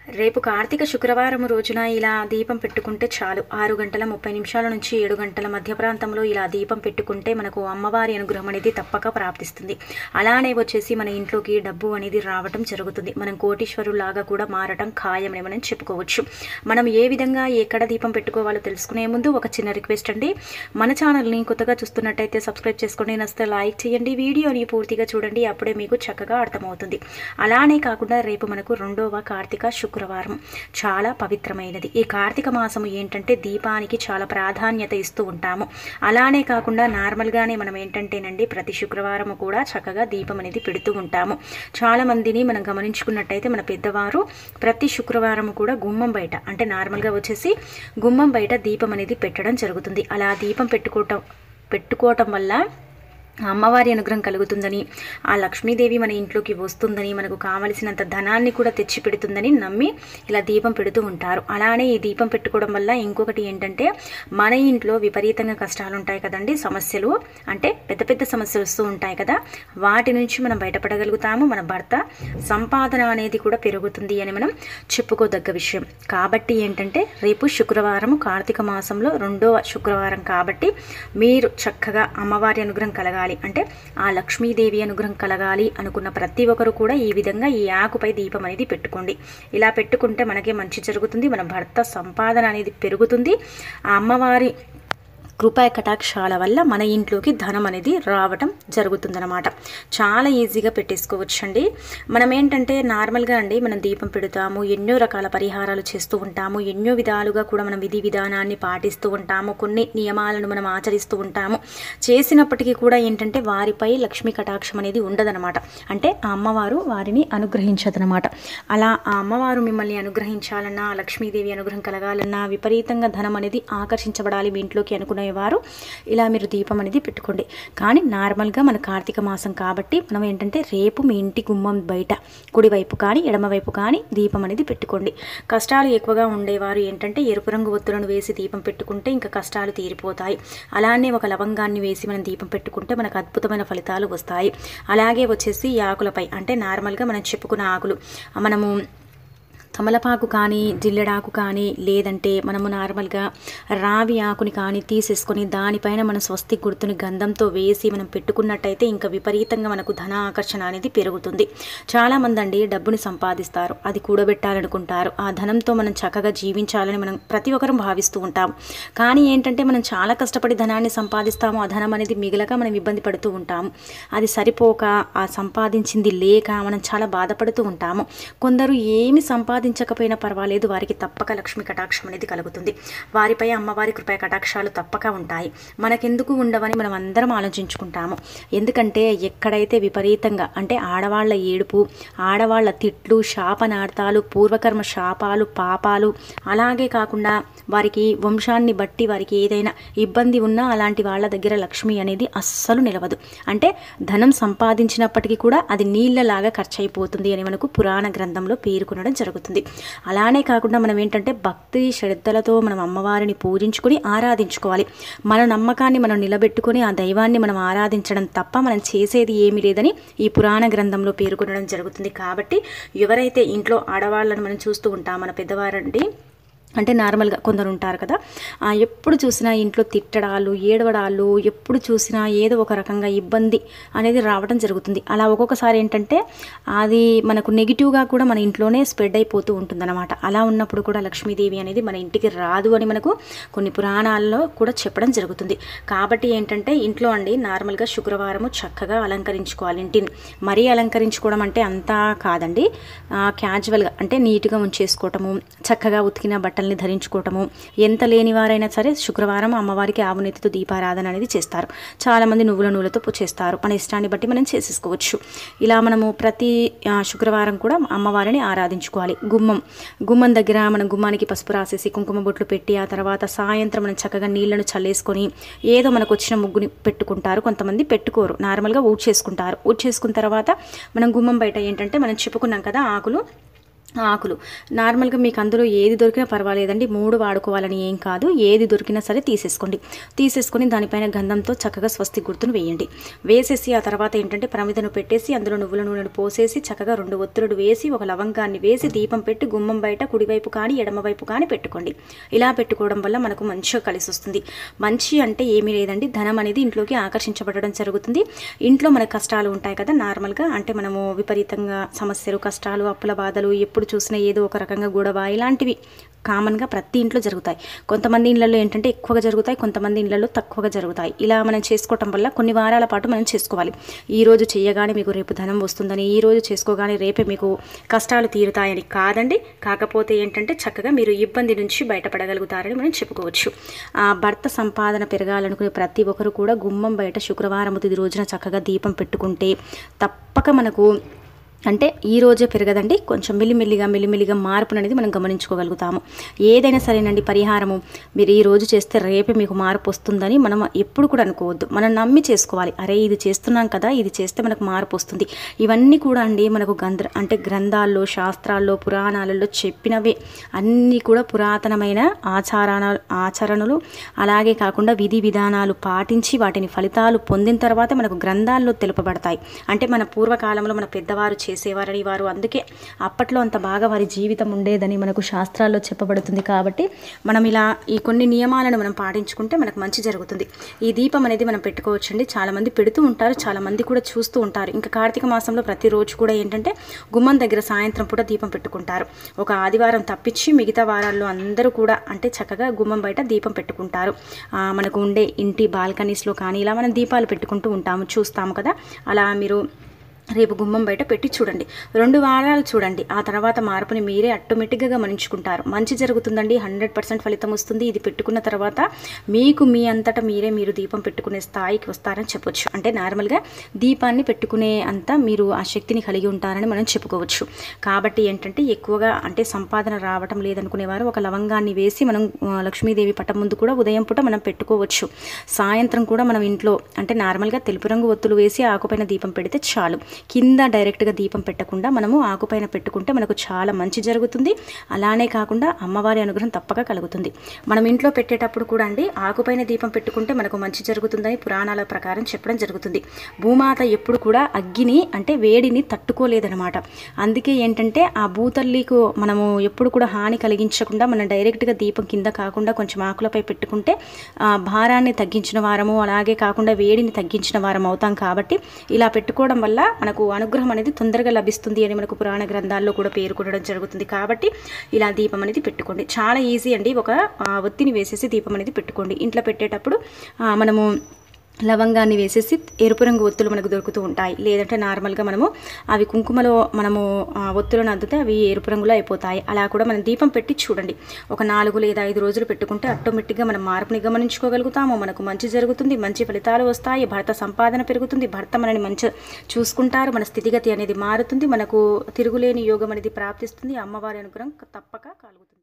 రేపు కార్తీక శుక్రవారం రోజున ఇలా దీపం పెట్టుకుంటే చాలు ఆరు గంటల ముప్పై నిమిషాల నుంచి ఏడు గంటల మధ్య ప్రాంతంలో ఇలా దీపం పెట్టుకుంటే మనకు అమ్మవారి అనుగ్రహం అనేది తప్పక ప్రాప్తిస్తుంది అలానే వచ్చేసి మన ఇంట్లోకి డబ్బు అనేది రావటం జరుగుతుంది మనం కోటీశ్వరులాగా కూడా మారటం ఖాయమని మనం చెప్పుకోవచ్చు మనం ఏ విధంగా ఎక్కడ దీపం పెట్టుకోవాలో తెలుసుకునే ముందు ఒక చిన్న రిక్వెస్ట్ అండి మన ఛానల్ని కొత్తగా చూస్తున్నట్టయితే సబ్స్క్రైబ్ చేసుకోండి నచ్చితే లైక్ చేయండి వీడియోని పూర్తిగా చూడండి అప్పుడే మీకు చక్కగా అర్థమవుతుంది అలానే కాకుండా రేపు మనకు రెండవ కార్తీక శుక్రవారం చాలా పవిత్రమైనది ఈ కార్తీక మాసము ఏంటంటే దీపానికి చాలా ప్రాధాన్యత ఇస్తూ ఉంటాము అలానే కాకుండా నార్మల్గానే మనం ఏంటంటేనండి ప్రతి శుక్రవారము కూడా చక్కగా దీపం అనేది పెడుతూ ఉంటాము చాలా మందిని మనం గమనించుకున్నట్టయితే మన పెద్దవారు ప్రతి శుక్రవారం కూడా గుమ్మం బయట అంటే నార్మల్గా వచ్చేసి గుమ్మం బయట దీపం అనేది పెట్టడం జరుగుతుంది అలా దీపం పెట్టుకోవటం పెట్టుకోవటం వల్ల ఆ అమ్మవారి అనుగ్రహం కలుగుతుందని ఆ లక్ష్మీదేవి మన ఇంట్లోకి వస్తుందని మనకు కావలసినంత ధనాన్ని కూడా తెచ్చి పెడుతుందని నమ్మి ఇలా దీపం పెడుతూ ఉంటారు అలానే ఈ దీపం పెట్టుకోవడం వల్ల ఇంకొకటి ఏంటంటే మన ఇంట్లో విపరీతంగా కష్టాలు ఉంటాయి కదండి సమస్యలు అంటే పెద్ద పెద్ద సమస్యలు వస్తూ ఉంటాయి కదా వాటి నుంచి మనం బయటపడగలుగుతాము మన భర్త సంపాదన అనేది కూడా పెరుగుతుంది అని మనం చెప్పుకోదగ్గ విషయం కాబట్టి ఏంటంటే రేపు శుక్రవారం కార్తీక మాసంలో రెండో శుక్రవారం కాబట్టి మీరు చక్కగా అమ్మవారి అనుగ్రహం కలగాలి అంటే ఆ లక్ష్మీదేవి అనుగ్రహం కలగాలి అనుకున్న ప్రతి ఒక్కరు కూడా ఈ విధంగా ఈ ఆకుపై దీపం అనేది పెట్టుకోండి ఇలా పెట్టుకుంటే మనకే మంచి జరుగుతుంది మన భర్త సంపాదన అనేది పెరుగుతుంది ఆ అమ్మవారి కృపా కటాక్షాల వల్ల మన ఇంట్లోకి ధనం అనేది రావటం జరుగుతుందన్నమాట చాలా ఈజీగా పెట్టేసుకోవచ్చండి మనం ఏంటంటే నార్మల్గా అండి మనం దీపం పెడతాము ఎన్నో రకాల పరిహారాలు చేస్తూ ఉంటాము ఎన్నో విధాలుగా కూడా మనం విధి విధానాన్ని పాటిస్తూ ఉంటాము కొన్ని నియమాలను మనం ఆచరిస్తూ ఉంటాము చేసినప్పటికీ కూడా ఏంటంటే వారిపై లక్ష్మీ కటాక్షం అనేది ఉండదన్నమాట అంటే ఆ అమ్మవారు వారిని అనుగ్రహించదనమాట అలా ఆ అమ్మవారు మిమ్మల్ని అనుగ్రహించాలన్నా ఆ లక్ష్మీదేవి అనుగ్రహం కలగాలన్నా విపరీతంగా ధనం అనేది ఆకర్షించబడాలి మీ ఇంట్లోకి అనుకునేవారు ఇలా మీరు దీపం అనేది పెట్టుకోండి కానీ నార్మల్గా మన కార్తీక మాసం కాబట్టి మనం ఏంటంటే రేపు మీ ఇంటి గుమ్మం బయట కుడివైపు కానీ ఎడమవైపు కానీ దీపం అనేది పెట్టుకోండి కష్టాలు ఎక్కువగా ఉండేవారు ఏంటంటే ఎరుపు రంగు ఒత్తులను వేసి దీపం పెట్టుకుంటే ఇంకా కష్టాలు తీరిపోతాయి అలానే ఒక లవంగాన్ని వేసి మనం దీపం పెట్టుకుంటే మనకు అద్భుతమైన ఫలితాలు వస్తాయి అలాగే వచ్చేసి ఈ ఆకులపై అంటే నార్మల్గా మనం చెప్పుకున్న ఆకులు మనము తమలపాకు కానీ జిల్లెడాకు కానీ లేదంటే మనము నార్మల్గా రావి ఆకుని కానీ తీసేసుకొని దానిపైన మనం స్వస్తి గుర్తుని గంధంతో వేసి మనం పెట్టుకున్నట్టయితే ఇంకా విపరీతంగా మనకు ధన ఆకర్షణ అనేది పెరుగుతుంది చాలామంది అండి డబ్బుని సంపాదిస్తారు అది కూడబెట్టాలనుకుంటారు ఆ ధనంతో మనం చక్కగా జీవించాలని మనం ప్రతి ఒక్కరం భావిస్తూ ఉంటాం కానీ ఏంటంటే మనం చాలా కష్టపడి ధనాన్ని సంపాదిస్తాము ఆ ధనం అనేది మిగలక మనం ఇబ్బంది పడుతూ ఉంటాము అది సరిపోక ఆ సంపాదించింది లేక మనం చాలా బాధపడుతూ ఉంటాము కొందరు ఏమి సంపాదించకపోయినా పర్వాలేదు వారికి తప్పక లక్ష్మి కటాక్షం అనేది కలుగుతుంది వారిపై అమ్మవారి కృపా కటాక్షాలు తప్పక ఉంటాయి మనకెందుకు ఉండవని మనం అందరం ఆలోచించుకుంటాము ఎందుకంటే ఎక్కడైతే విపరీతంగా అంటే ఆడవాళ్ళ ఏడుపు ఆడవాళ్ళ తిట్లు శాపనార్థాలు పూర్వకర్మ శాపాలు పాపాలు అలాగే కాకుండా వారికి వంశాన్ని బట్టి వారికి ఏదైనా ఇబ్బంది ఉన్నా అలాంటి వాళ్ళ దగ్గర లక్ష్మి అనేది అస్సలు నిలవదు అంటే ధనం సంపాదించినప్పటికీ కూడా అది నీళ్ళలాగా ఖర్చు అయిపోతుంది అని మనకు పురాణ గ్రంథంలో పేర్కొనడం జరుగుతుంది అలానే కాకుండా మనం ఏంటంటే భక్తి శ్రద్ధలతో మనం అమ్మవారిని పూజించుకొని ఆరాధించుకోవాలి మన నమ్మకాన్ని మనం నిలబెట్టుకొని ఆ దైవాన్ని మనం ఆరాధించడం తప్ప మనం చేసేది ఏమీ లేదని ఈ పురాణ గ్రంథంలో పేర్కొనడం జరుగుతుంది కాబట్టి ఎవరైతే ఇంట్లో ఆడవాళ్ళని మనం చూస్తూ ఉంటాం మన పెద్దవారండి అంటే నార్మల్గా కొందరు ఉంటారు కదా ఆ, ఎప్పుడు చూసినా ఇంట్లో తిట్టడాలు ఏడవడాలు ఎప్పుడు చూసినా ఏదో ఒక రకంగా ఇబ్బంది అనేది రావడం జరుగుతుంది అలా ఒక్కొక్కసారి ఏంటంటే అది మనకు నెగిటివ్గా కూడా మన ఇంట్లోనే స్ప్రెడ్ అయిపోతూ ఉంటుందన్నమాట అలా ఉన్నప్పుడు కూడా లక్ష్మీదేవి అనేది మన ఇంటికి రాదు అని మనకు కొన్ని పురాణాల్లో కూడా చెప్పడం జరుగుతుంది కాబట్టి ఏంటంటే ఇంట్లో అండి నార్మల్గా శుక్రవారము చక్కగా అలంకరించుకోవాలి ఇంటిని మరీ అలంకరించుకోవడం అంటే అంతా కాదండి ఆ, క్యాజువల్గా అంటే నీట్గా ఉంచేసుకోవటము చక్కగా ఉతికిన బట్టల్ని ధరించుకోవటము ఎంత లేని వారైనా సరే శుక్రవారం అమ్మవారికి ఆవు నెత్తితో దీపారాధన అనేది చేస్తారు చాలామంది నువ్వుల నూనెతో పు- చేస్తారు మన ఇష్టాన్ని బట్టి మనం చేసేసుకోవచ్చు ఇలా మనము ప్రతి ఆ, శుక్రవారం కూడా అమ్మవారిని ఆరాధించుకోవాలి గుమ్మం గుమ్మం దగ్గర మనం గుమ్మానికి పసుపు రాసేసి కుంకుమ బొట్లు పెట్టి ఆ తర్వాత సాయంత్రం మనం చక్కగా నీళ్లను చల్లేసుకొని ఏదో మనకు వచ్చిన ముగ్గుని పెట్టుకుంటారు కొంతమంది పెట్టుకోరు నార్మల్గా ఊడ్ చేసుకుంటారు ఊడ్ చేసుకున్న తర్వాత మనం గుమ్మం బయట ఏంటంటే మనం చెప్పుకున్నాం కదా ఆకులు ఆకులు నార్మల్గా మీకు అందులో ఏది దొరికినా పర్వాలేదండి మూడు వాడుకోవాలని ఏం కాదు ఏది దొరికినా సరే తీసేసుకోండి తీసేసుకొని దానిపైన గంధంతో చక్కగా స్వస్తి గుర్తును వేయండి వేసేసి ఆ తర్వాత ఏంటంటే ప్రమిదను పెట్టేసి అందులో నువ్వుల నూనెను పోసేసి చక్కగా రెండు ఒత్తులు వేసి ఒక లవంగాన్ని వేసి దీపం పెట్టి గుమ్మం బయట కుడివైపు కానీ ఎడమవైపు కానీ పెట్టుకోండి ఇలా పెట్టుకోవడం వల్ల మనకు మంచిగా కలిసి వస్తుంది మంచి అంటే ఏమీ లేదండి ధనం అనేది ఇంట్లోకి ఆకర్షించబడడం జరుగుతుంది ఇంట్లో మనకు కష్టాలు ఉంటాయి కదా నార్మల్గా అంటే మనము విపరీతంగా సమస్యలు కష్టాలు అప్పుల బాధలు ఎప్పుడు చూసినా ఏదో ఒక రకంగా గొడవ ఇలాంటివి కామన్గా ప్రతి ఇంట్లో జరుగుతాయి కొంతమంది ఇళ్ళల్లో ఏంటంటే ఎక్కువగా జరుగుతాయి కొంతమంది ఇళ్ళల్లో తక్కువగా జరుగుతాయి ఇలా మనం చేసుకోవటం వల్ల కొన్ని వారాల పాటు మనం చేసుకోవాలి ఈ రోజు చేయగానే మీకు రేపు ధనం వస్తుందని ఈ రోజు చేసుకోగానే రేపే మీకు కష్టాలు తీరుతాయని కాదండి కాకపోతే ఏంటంటే చక్కగా మీరు ఇబ్బంది నుంచి బయటపడగలుగుతారని మనం చెప్పుకోవచ్చు ఆ భర్త సంపాదన పెరగాలనుకునే ప్రతి ఒక్కరు కూడా గుమ్మం బయట శుక్రవారం తిది రోజున చక్కగా దీపం పెట్టుకుంటే తప్పక మనకు అంటే ఈ రోజే పెరగదండి కొంచెం మెల్లిమెల్లిగా మెల్లిమెల్లిగా మార్పును అనేది మనం గమనించుకోగలుగుతాము ఏదైనా సరేనండి పరిహారము మీరు ఈ రోజు చేస్తే రేపే మీకు మార్పు వస్తుందని మనం ఎప్పుడు కూడా అనుకోవద్దు మనం నమ్మి చేసుకోవాలి అరే ఇది చేస్తున్నాం కదా ఇది చేస్తే మనకు మార్పు వస్తుంది ఇవన్నీ కూడా అండి మనకు గంధ్ర అంటే గ్రంథాల్లో శాస్త్రాల్లో పురాణాలలో చెప్పినవే అన్నీ కూడా పురాతనమైన ఆచారాల ఆచరణలు అలాగే కాకుండా విధి విధానాలు పాటించి వాటిని ఫలితాలు పొందిన తర్వాత మనకు గ్రంథాల్లో తెలుపబడతాయి అంటే మన పూర్వకాలంలో మన పెద్దవారు చేసేవారని వారు అందుకే అప్పట్లో అంత బాగా వారి జీవితం ఉండేదని మనకు శాస్త్రాల్లో చెప్పబడుతుంది కాబట్టి మనం ఇలా ఈ కొన్ని నియమాలను మనం పాటించుకుంటే మనకు మంచి జరుగుతుంది ఈ దీపం అనేది మనం పెట్టుకోవచ్చండి చాలామంది పెడుతూ ఉంటారు చాలామంది కూడా చూస్తూ ఉంటారు ఇంకా కార్తీక మాసంలో ప్రతిరోజు కూడా ఏంటంటే గుమ్మం దగ్గర సాయంత్రం పూట దీపం పెట్టుకుంటారు ఒక ఆదివారం తప్పించి మిగతా వారాల్లో అందరూ కూడా అంటే చక్కగా గుమ్మం బయట దీపం పెట్టుకుంటారు ఆ, మనకు ఉండే ఇంటి బాల్కనీస్లో కానీ ఇలా మనం దీపాలు పెట్టుకుంటూ ఉంటాము చూస్తాము కదా అలా మీరు రేపు గుమ్మం బయట పెట్టి చూడండి రెండు వారాలు చూడండి ఆ తర్వాత మార్పుని మీరే ఆటోమేటిక్గా గమనించుకుంటారు మంచి జరుగుతుందండి హండ్రెడ్ పర్సెంట్ ఫలితం వస్తుంది ఇది పెట్టుకున్న తర్వాత మీకు మీ అంతటా మీరే మీరు దీపం పెట్టుకునే స్థాయికి వస్తారని చెప్పొచ్చు అంటే నార్మల్గా దీపాన్ని పెట్టుకునే అంత మీరు ఆ శక్తిని కలిగి ఉంటారని మనం చెప్పుకోవచ్చు కాబట్టి ఏంటంటే ఎక్కువగా అంటే సంపాదన రావటం లేదనుకునేవారు ఒక లవంగాన్ని వేసి మనం ఆ, లక్ష్మీదేవి పటం ముందు కూడా ఉదయం పూట మనం పెట్టుకోవచ్చు సాయంత్రం కూడా మనం ఇంట్లో అంటే నార్మల్గా తెలుపు రంగు ఒత్తులు వేసి ఆకుపైన దీపం పెడితే చాలు కింద డైరెక్ట్గా దీపం పెట్టకుండా మనము ఆకుపైన పెట్టుకుంటే మనకు చాలా మంచి జరుగుతుంది అలానే కాకుండా అమ్మవారి అనుగ్రహం తప్పక కలుగుతుంది మనం ఇంట్లో పెట్టేటప్పుడు కూడా అండి ఆకుపైన దీపం పెట్టుకుంటే మనకు మంచి జరుగుతుందని పురాణాల ప్రకారం చెప్పడం జరుగుతుంది భూమాత ఎప్పుడు కూడా అగ్గిని అంటే వేడిని తట్టుకోలేదనమాట అందుకే ఏంటంటే ఆ భూతల్లికు మనము ఎప్పుడు కూడా హాని కలిగించకుండా మనం డైరెక్ట్గా దీపం కింద కాకుండా కొంచెం ఆకులపై పెట్టుకుంటే ఆ భారాన్ని తగ్గించిన వారము అలాగే కాకుండా వేడిని తగ్గించిన వారం అవుతాం కాబట్టి ఇలా పెట్టుకోవడం వల్ల మనకు అనుగ్రహం అనేది తొందరగా లభిస్తుంది అని మనకు పురాణ గ్రంథాల్లో కూడా పేర్కొనడం జరుగుతుంది కాబట్టి ఇలా దీపం అనేది పెట్టుకోండి చాలా ఈజీ అండి ఒక ఆ, ఒత్తిని వేసేసి దీపం అనేది పెట్టుకోండి ఇంట్లో పెట్టేటప్పుడు ఆ, మనము లవంగాన్ని వేసేసి ఎరుపు రంగు ఒత్తులు మనకు దొరుకుతూ ఉంటాయి లేదంటే నార్మల్గా మనము అవి కుంకుమలో మనము ఆ, ఒత్తులను అద్దితే అవి ఎరుపు రంగులో అయిపోతాయి అలా కూడా మనం దీపం పెట్టి చూడండి ఒక నాలుగు లేదా ఐదు రోజులు పెట్టుకుంటే ఆటోమేటిక్గా మనం మార్పుని గమనించుకోగలుగుతాము మనకు మంచి జరుగుతుంది మంచి ఫలితాలు వస్తాయి భర్త సంపాదన పెరుగుతుంది భర్త మనని మంచి చూసుకుంటారు మన స్థితిగతి అనేది మారుతుంది మనకు తిరుగులేని యోగం అనేది ప్రాప్తిస్తుంది అమ్మవారి అనుగ్రహం తప్పక కలుగుతుంది